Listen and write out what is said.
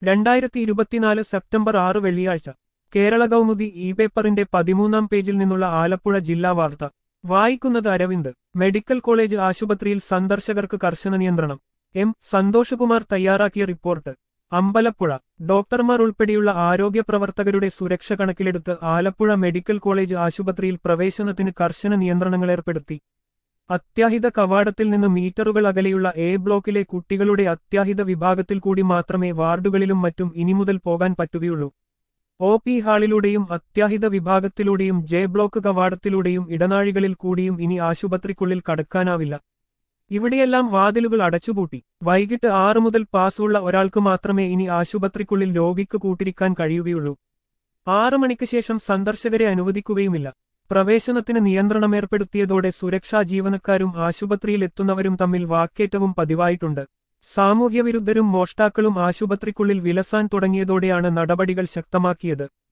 രണ്ടായിരത്തി ഇരുപത്തിനാല് സെപ്റ്റംബർ ആറ് വെള്ളിയാഴ്ച കേരള കൗമുദി ഇ പേപ്പറിന്റെ പതിമൂന്നാം പേജിൽ നിന്നുള്ള ആലപ്പുഴ ജില്ലാ വാർത്ത വായിക്കുന്നത് അരവിന്ദ് മെഡിക്കൽ കോളേജ് ആശുപത്രിയിൽ സന്ദർശകർക്ക് കർശന നിയന്ത്രണം എം സന്തോഷകുമാർ തയ്യാറാക്കിയ റിപ്പോർട്ട് അമ്പലപ്പുഴ ഡോക്ടർമാർ ഉൾപ്പെടെയുള്ള ആരോഗ്യ പ്രവർത്തകരുടെ സുരക്ഷ കണക്കിലെടുത്ത് ആലപ്പുഴ മെഡിക്കൽ കോളേജ് ആശുപത്രിയിൽ പ്രവേശനത്തിന് കർശന നിയന്ത്രണങ്ങൾ ഏർപ്പെടുത്തി അത്യാഹിത കവാടത്തിൽ നിന്ന് മീറ്ററുകൾ അകലെയുള്ള എ ബ്ലോക്കിലെ കുട്ടികളുടെ അത്യാഹിത വിഭാഗത്തിൽ കൂടി മാത്രമേ വാർഡുകളിലും മറ്റും ഇനി മുതൽ പോകാൻ പറ്റുകയുള്ളൂ ഒ പി ഹാളിലൂടെയും അത്യാഹിത വിഭാഗത്തിലൂടെയും ജെ ബ്ലോക്ക് കവാടത്തിലൂടെയും ഇടനാഴികളിൽ കൂടിയും ഇനി ആശുപത്രിക്കുള്ളിൽ കടക്കാനാവില്ല ഇവിടെയെല്ലാം വാതിലുകൾ അടച്ചുപൂട്ടി വൈകിട്ട് ആറു മുതൽ പാസ്സുള്ള ഒരാൾക്ക് മാത്രമേ ഇനി ആശുപത്രിക്കുള്ളിൽ രോഗിക്ക് കൂട്ടിരിക്കാൻ കഴിയുകയുള്ളൂ ആറു മണിക്ക് ശേഷം സന്ദർശകരെ അനുവദിക്കുകയുമില്ല പ്രവേശനത്തിന് നിയന്ത്രണമേർപ്പെടുത്തിയതോടെ സുരക്ഷാ ജീവനക്കാരും ആശുപത്രിയിൽ എത്തുന്നവരും തമ്മിൽ വാക്കേറ്റവും പതിവായിട്ടുണ്ട് സാമൂഹ്യവിരുദ്ധരും മോഷ്ടാക്കളും ആശുപത്രിക്കുള്ളിൽ വിലസാൻ തുടങ്ങിയതോടെയാണ് നടപടികൾ ശക്തമാക്കിയത്